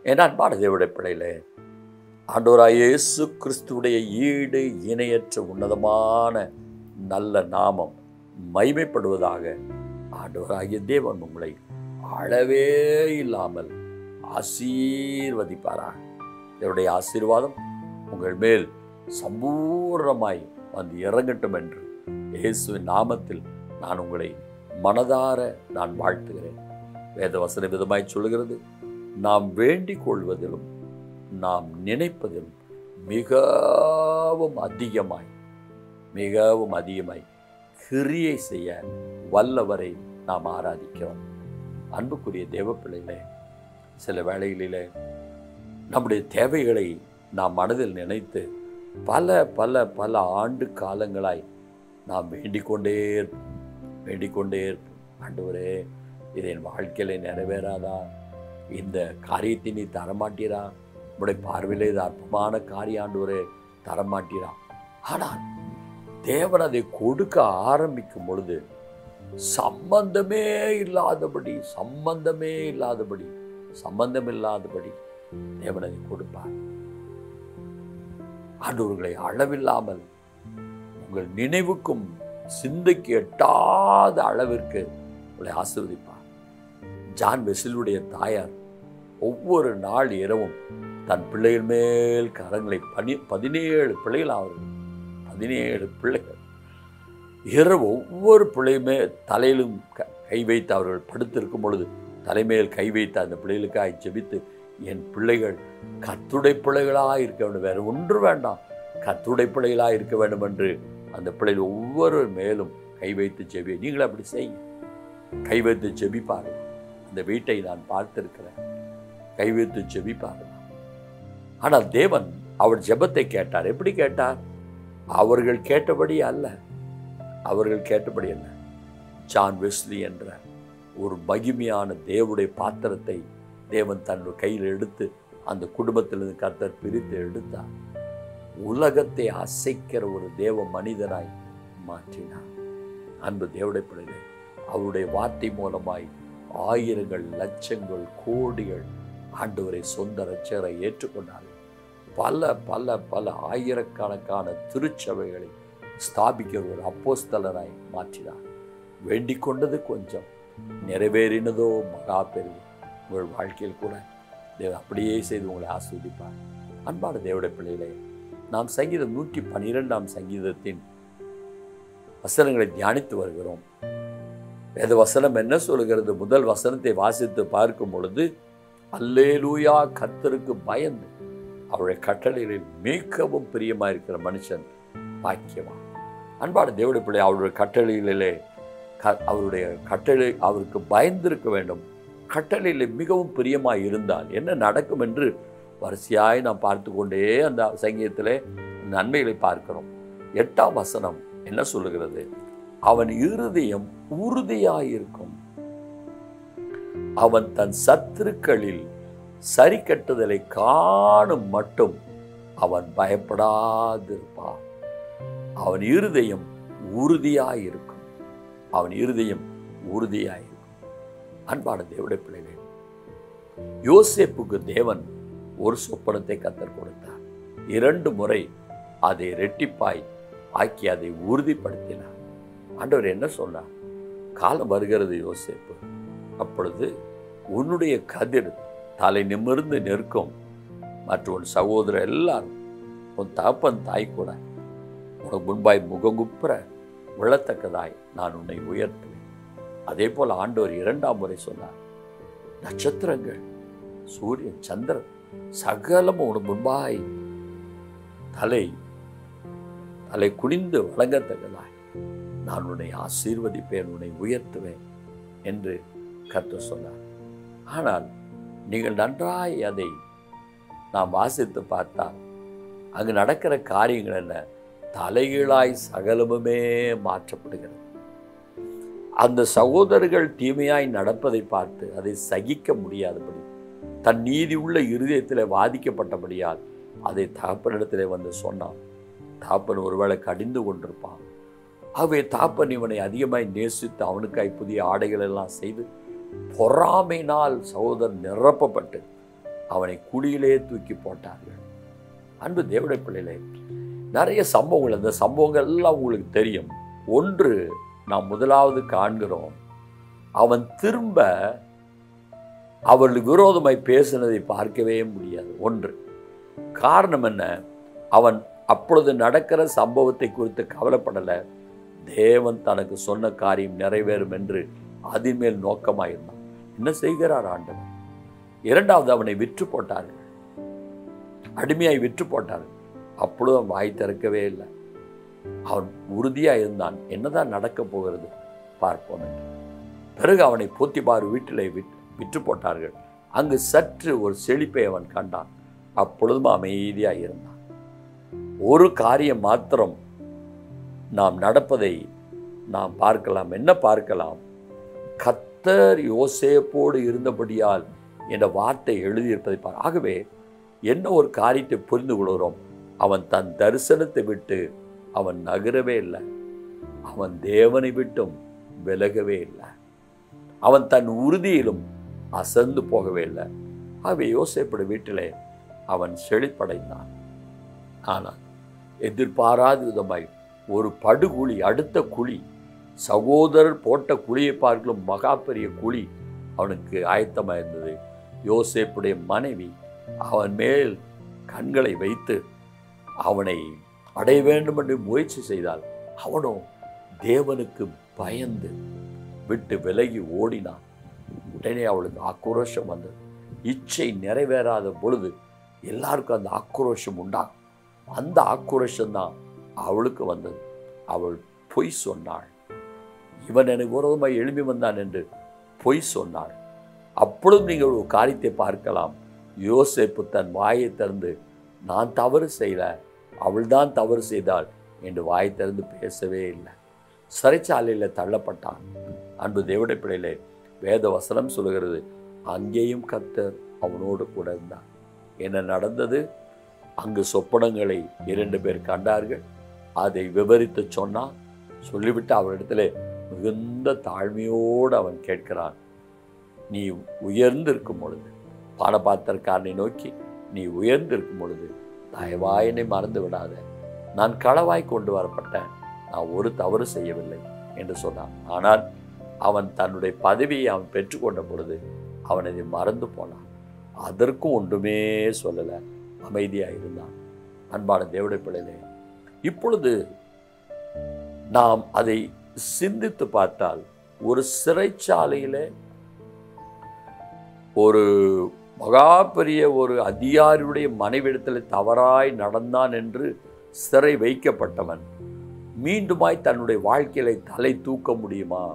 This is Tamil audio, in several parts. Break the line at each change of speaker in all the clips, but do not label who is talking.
என் அன்பான தேவடைய பிள்ளைகளே ஆண்டவராய் இயேசு கிறிஸ்துவுடைய ஈடு இணையற்ற உன்னதமான நல்ல நாமம் மைமைப்படுவதாக ஆண்டவராகிய தேவன் உங்களை அளவே இல்லாமல் ஆசீர்வதிப்பாராக என்னுடைய ஆசீர்வாதம் உங்கள் மேல் சம்பூர்ணமாய் வந்து இறங்கட்டும் என்று இயேசுவின் நாமத்தில் நான் உங்களை மனதார நான் வாழ்த்துகிறேன் வேத வசன விதமாய் சொல்லுகிறது நாம் வேண்டிக் கொள்வதிலும் நாம் நினைப்பதிலும் மிகவும் அதிகமாய் மிகவும் அதிகமாய் கிரியை செய்ய வல்லவரை நாம் ஆராதிக்கிறோம் அன்புக்குரிய தேவ பிள்ளைகளே சில வேளைகளிலே நம்முடைய தேவைகளை நாம் மனதில் நினைத்து பல பல பல ஆண்டு காலங்களாய் நாம் வேண்டிக் கொண்டே இருப்போம் வேண்டிக் கொண்டே இருப்போம் ஆண்டவரே இது என் வாழ்க்கையில நிறைவேறாதா இந்த காரியத்தை நீ தரமாட்டீரா உடைய பார்வையில் இது அற்பமான காரிய ஆண்டவரே தரமாட்டீரா ஆனால் தேவன் அதை கொடுக்க ஆரம்பிக்கும் பொழுது சம்பந்தமே இல்லாதபடி சம்பந்தமே இல்லாதபடி சம்பந்தம் இல்லாதபடி தேவன் அதை கொடுப்பார் ஆண்டவர்களை அளவில்லாமல் உங்கள் நினைவுக்கும் சிந்தைக்கு எட்டாத அளவிற்கு உங்களை ஆசீர்வதிப்பார் ஜான் வெசிலுடைய தாயார் ஒவ்வொரு நாள் இரவும் தன் பிள்ளைகள் மேல் கரங்களை பனி பதினேழு பிள்ளைகள் அவர்கள் பதினேழு பிள்ளைகள் இரவு ஒவ்வொரு பிள்ளையுமே தலையிலும் க- கை வைத்து அவர்கள் படுத்திருக்கும் பொழுது தலைமையில் கை வைத்து அந்த பிள்ளைகளுக்காய் ஜெபித்து என் பிள்ளைகள் கத்துடை பிள்ளைகளாக இருக்க வேண்டும் வேறு ஒன்று வேண்டாம் கத்துடை பிள்ளைகளாக இருக்க வேண்டும் என்று அந்த பிள்ளைகள் ஒவ்வொரு மேலும் கை வைத்து ஜெபி நீங்களும் அப்படி செய்யுங்க கை வைத்து ஜெபிப்பார்கள் அந்த வீட்டை நான் பார்த்திருக்கிறேன் கை வைத்து ஜெபிப்பார்கள் ஆனால் தேவன் அவர் ஜெபத்தை கேட்டார் எப்படி கேட்டார் அவர்கள் கேட்டபடி அல்ல அவர்கள் கேட்டபடி அல்ல ஜான் வெஸ்லி என்ற ஒரு மகிமையான தேவனுடைய பாத்திரத்தை தேவன் தன் கையில் எடுத்து அந்த குடும்பத்திலிருந்து கர்த்தர் பிரித்து எடுத்தார் உலகத்தை அசைக்கிற ஒரு தேவ மனிதனாய் மாற்றினார் அன்பு தேவடைய பிள்ளைகளே அவருடைய வார்த்தை மூலமாய் ஆயிரங்கள் லட்சங்கள் கோடிகள் ஆண்டவரை சொந்த ரட்சகரை ஏற்றுக்கொண்டார்கள் பல பல பல ஆயிரக்கணக்கான திருச்சபைகளை ஸ்தாபிக்கிற ஒரு அப்போஸ்தலராய் மாற்றினார் வேண்டிக் கொண்டது கொஞ்சம் நிறைவேறினதோ மகா பெருகு உங்கள் வாழ்க்கையில் கூட தேவன் அப்படியே செய்து உங்களை ஆஸ்வதிப்பார் அன்பான தேவடைய பிள்ளைகளே நாம் சங்கீதம் நூற்றி பன்னிரெண்டாம் சங்கீதத்தின் வசனங்களை தியானித்து வருகிறோம் வேத வசனம் என்ன சொல்கிறது முதல் வசனத்தை வாசித்து பார்க்கும் பொழுது அல்லேலூயா கர்த்தருக்கு பயந்து அவருடைய கட்டளைகளில் மிகவும் பிரியமாக இருக்கிற மனுஷன் பாக்கியவான் அன்பான தேவடைய பிள்ளை அவருடைய கட்டளைகளிலே க அவருடைய கட்டளை அவருக்கு பயந்திருக்க வேண்டும் கட்டளையில் மிகவும் பிரியமாக இருந்தால் என்ன நடக்கும் என்று வரிசையாய் நாம் பார்த்து கொண்டே அந்த சங்கீதத்திலே நன்மைகளை பார்க்கிறோம் எட்டாம் வசனம் என்ன சொல்லுகிறது அவன் இருதயம் உறுதியாயிருக்கும் அவன் தன் சத்துருக்களில் சரி கட்டுதலை காணும் மட்டும் அவன் பயப்படாதிருப்பான் அவன் இருதயம் உறுதியாயிருக்கும் அவன் இருதயம் உறுதியாயிருக்கும் அன்பான தேவடைய பிள்ளைகள் யோசேப்புக்கு தேவன் ஒரு சொப்பனத்தை கத்தர் கொடுத்தார் இரண்டு முறை அதை ரெட்டிப்பாய் ஆக்கி அதை உறுதிப்படுத்தினார் ஆண்டவர் என்ன சொன்னார் காலம் வருகிறது யோசேப்பு அப்பொழுது உன்னுடைய கதிர் தலை நிமிர்ந்து நிற்கும் மற்ற உன் சகோதரர் எல்லாரும் உன் தகப்பன் தாய் கூட உனக்கு முன்பாய் முகங்குப்புற விழத்தக்கதாய் நான் உன்னை உயர்த்துவேன் அதே போல் ஆண்டவர் இரண்டாம் முறை சொன்னார் நட்சத்திரங்கள் சூரியன் சந்திரன் சகலமும் உனக்கு முன்பாய் தலை தலை குனிந்து வழங்கத்தக்கதாய் நான் உன்னை ஆசீர்வதிப்பேன் உன்னை உயர்த்துவேன் என்று கர்த்தர் சொன்னார் ஆனால் நீங்கள் நன்றாய் அதை நாம் வாசித்து பார்த்தால் அங்கு நடக்கிற காரியங்கள் என்ன தலைகீழாய் சகலமுமே மாற்றப்படுகிறது அந்த சகோதரர்கள் தீமையாய் நடப்பதை பார்த்து அதை சகிக்க முடியாதபடி தன் நீதி உள்ள இருதயத்தில் வாதிக்கப்பட்டபடியால் அதை தகப்பனிடத்திலே வந்து சொன்னான் தாப்பன் ஒருவேளை கடிந்து கொண்டிருப்பான் ஆகவே தாப்பன் இவனை அதிகமாய் நேசித்து அவனுக்காய் புதிய ஆடைகள் எல்லாம் செய்து பொறாமையினால் சகோதரன் நிரப்பப்பட்டு அவனை குழியிலே தூக்கி போட்டார்கள் அன்பு தேவடைய பிள்ளைகளே நிறைய சம்பவங்கள் அந்த சம்பவங்கள் எல்லாம் உங்களுக்கு தெரியும் ஒன்று நாம் முதலாவது காண்கிறோம் அவன் திரும்ப அவர்களுக்கு விரோதமாய் பேசினதை பார்க்கவே முடியாது ஒன்று காரணம் என்ன அவன் அப்பொழுது நடக்கிற சம்பவத்தை குறித்து கவலைப்படலை தேவன் தனக்கு சொன்ன காரியம் நிறைவேறும் என்று அதின் மேல் நோக்கமாயிருந்தான் என்ன செய்கிறார் ஆண்டவர் இரண்டாவது அவனை விற்று போட்டார்கள் அடிமையாய் விற்று போட்டார்கள் அப்பொழுது அவன் வாய் திறக்கவே இல்லை அவன் உறுதியாக இருந்தான் என்னதான் நடக்கப் போகிறது பார்ப்போம் என்று பிறகு அவனை போத்திபார் வீட்டிலே விட் விற்று போட்டார்கள் அங்கு சற்று ஒரு செழிப்பை அவன் கண்டான் அப்பொழுதும் அமைதியாக இருந்தான் ஒரு காரியம் மாத்திரம் நாம் நடப்பதை நாம் பார்க்கலாம் என்ன பார்க்கலாம் கத்தர் யோசேப்போடு இருந்தபடியால் என்ற வார்த்தை எழுதியிருப்பதை பார் ஆகவே என்ன ஒரு காரியத்தை புரிந்து கொள்கிறோம் அவன் தன் தரிசனத்தை விட்டு அவன் நகரவே இல்லை அவன் தேவனை விட்டும் விலகவே இல்லை அவன் தன் உறுதியிலும் அசந்து போகவே இல்லை ஆகவே யோசேப்பட வீட்டிலே அவன் செழிப்படைந்தான் ஆனால் எதிர்பாராத விதமாய் ஒரு படுகுழி அடுத்த குழி சகோதரர் போட்ட குழியை பார்க்கலும் மகா பெரிய குழி அவனுக்கு ஆயத்தமாக இருந்தது யோசேப்புடைய மனைவி அவன் மேல் கண்களை வைத்து அவனை அடைய வேண்டும் என்று முயற்சி செய்தால் அவனோ தேவனுக்கு பயந்து விட்டு விலகி ஓடினான் உடனே அவளுக்கு ஆக்ரோஷம் வந்தது இச்சை நிறைவேறாத பொழுது எல்லாருக்கும் அந்த ஆக்ரோஷம் உண்டாகும் அந்த ஆக்ரோஷம் தான் அவளுக்கு வந்தது அவள் பொய் சொன்னாள் இவன் எனக்கு விரோதமாக எழும்பி வந்தான் என்று பொய் சொன்னாள் அப்பொழுதும் நீங்கள் ஒரு காரியத்தை பார்க்கலாம் யோசேப்பு தன் வாயை திறந்து நான் தவறு செய்யல அவள்தான் தவறு செய்தாள் என்று வாய் திறந்து பேசவே இல்லை சிறைச்சாலையில் தள்ளப்பட்டான் அன்பு தேவடைய பிள்ளையிலே வேத வசனம் சொல்லுகிறது அங்கேயும் கர்த்தர் அவனோடு கூட இருந்தார் என்ன நடந்தது அங்கு சொப்பனங்களை இரண்டு பேர் கண்டார்கள் அதை விவரித்து சொன்னான் சொல்லிவிட்டு அவரிடத்துல மிகுந்த தாழ்மையோடு அவன் கேட்கிறான் நீ உயர்ந்திருக்கும் பொழுது பானபாத்திரக்காரனை நோக்கி நீ உயர்ந்திருக்கும் பொழுது தயவாய் என்னை மறந்து விடாத நான் களவாய் கொண்டு வரப்பட்டேன் நான் ஒரு தவறு செய்யவில்லை என்று சொன்னான் ஆனால் அவன் தன்னுடைய பதவியை அவன் பெற்றுக்கொண்ட பொழுது அவன் அதை மறந்து போனான் அதற்கும் ஒன்றுமே சொல்லலை அமைதியாக இருந்தான் அன்பான தேவடைய பிள்ளைகளே இப்பொழுது நாம் அதை சிந்தித்து பார்த்தால் ஒரு சிறைச்சாலையிலே ஒரு மகா பெரிய ஒரு அதிகாரியுடைய மனைவிடத்தில் தவறாய் நடந்தான் என்று சிறை வைக்கப்பட்டவன் மீண்டுமாய் தன்னுடைய வாழ்க்கையில தலை தூக்க முடியுமா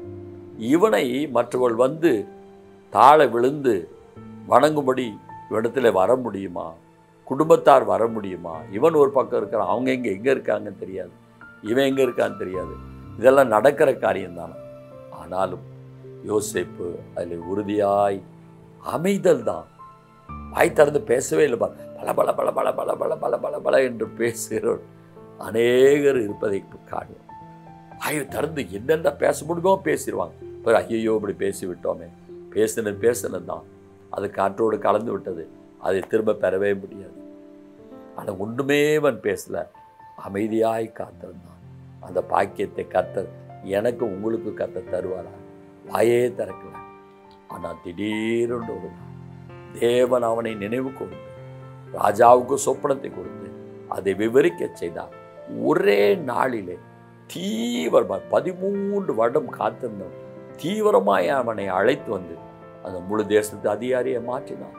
இவனை மற்றவள் வந்து தாழ விழுந்து வணங்கும்படி இவனிடத்தில் வர முடியுமா குடும்பத்தார் வர முடியுமா இவன் ஒரு பக்கம் இருக்கிறான் அவங்க எங்கே எங்கே இருக்காங்கன்னு தெரியாது இவன் எங்கே இருக்கான்னு தெரியாது இதெல்லாம் நடக்கிற காரியம்தானே ஆனாலும் யோசேப்பு அதில் உறுதியாய் அமைதல் தான் வாய் திறந்து பேசவே இல்லை பார் பல பல பல பல பல பல பல பல பல என்று பேசுகிறோர் அநேகர் இருப்பதை காணும் வாயை திறந்து என்னென்ன பேச முடியுமோ பேசிடுவாங்க பிற ஐயோ இப்படி பேசி விட்டோமே பேசினது பேசினது தான் அது காற்றோடு கலந்து விட்டது அதை திரும்ப பெறவே முடியாது ஆனால் ஒன்றுமே அவன் பேசல அமைதியாய் காத்திருந்தான் அந்த பாக்கியத்தை கத்தர் எனக்கு உங்களுக்கு கத்த தருவாரா வாயே திறக்கல ஆனால் திடீரென்று ஒரு நாள் தேவன் அவனை நினைவு கூர்ந்து ராஜாவுக்கு சொப்பனத்தை கொடுத்து அதை விவரிக்க செய்தார் ஒரே நாளிலே தீவிரமாக பதிமூன்று வருடம் காத்திருந்தோம் தீவிரமாய் அவனை அழைத்து வந்து அந்த முழு தேசத்து அதிகாரியை மாற்றினான்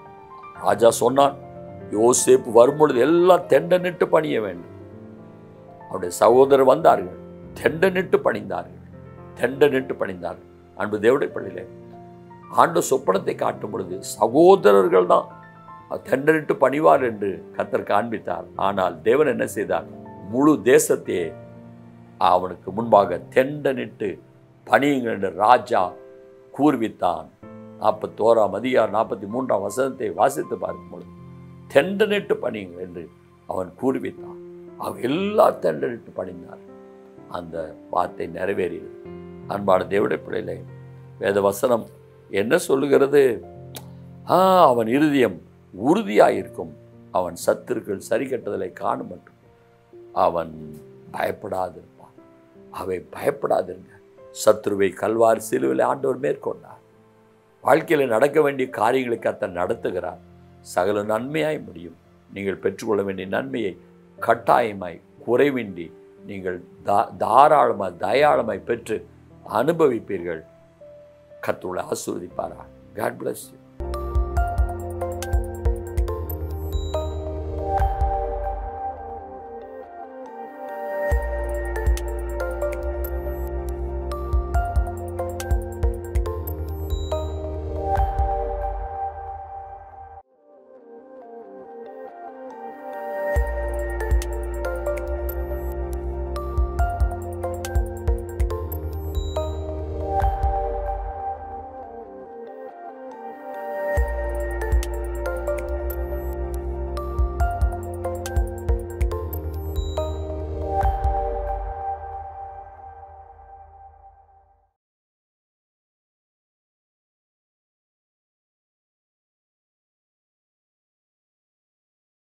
ராஜா சொன்னான் யோசேப்பு வரும்பொழுது எல்லாம் தெண்டனிட்டு பணிய வேண்டும் அவருடைய சகோதரர் வந்தார்கள் தெண்டனிட்டு பணிந்தார்கள் தெண்டனிட்டு பணிந்தார்கள் அன்பு தேவடைய பள்ளியிலே ஆண்டு சொப்பனத்தை காட்டும் பொழுது சகோதரர்கள் தான் தெண்டனிட்டு பணிவார் என்று கத்தர் காண்பித்தார் ஆனால் தேவன் என்ன செய்தார் முழு தேசத்தையே அவனுக்கு முன்பாக தெண்டனிட்டு பணியுங்கள் என்று ராஜா கூர்வித்தான் நாற்பத்தோராம் அதிகார் நாற்பத்தி மூன்றாம் வசனத்தை வாசித்து பார்க்கும் பொழுது தெண்டனிட்டு பணியுங்கள் என்று அவன் கூர்வித்தான் அவன் எல்லா தெண்டனிட்டு பணிந்தார் அந்த வார்த்தை நிறைவேறியது அன்பான தேவடைய பிள்ளையிலே வேத வசனம் என்ன சொல்லுகிறது ஆ அவன் இருதயம் உறுதியாயிருக்கும் அவன் சத்துருக்கள் சரி கட்டுதலை காணும் மட்டும் அவன் பயப்படாதிருப்பான் அவை பயப்படாதிருங்க சத்ருவை கல்வார் சிலுவில் ஆண்டவர் மேற்கொண்டார் வாழ்க்கையில் நடக்க வேண்டிய காரியங்களை கத்த நடத்துகிறார் சகல நன்மையாய் முடியும் நீங்கள் பெற்றுக்கொள்ள வேண்டிய நன்மையை கட்டாயமாய் குறைவின்றி நீங்கள் தா தாராளமாய் தயாளமாய் பெற்று அனுபவிப்பீர்கள் கத்தோட ஆசீர்வதிப்பாரா காட் bless you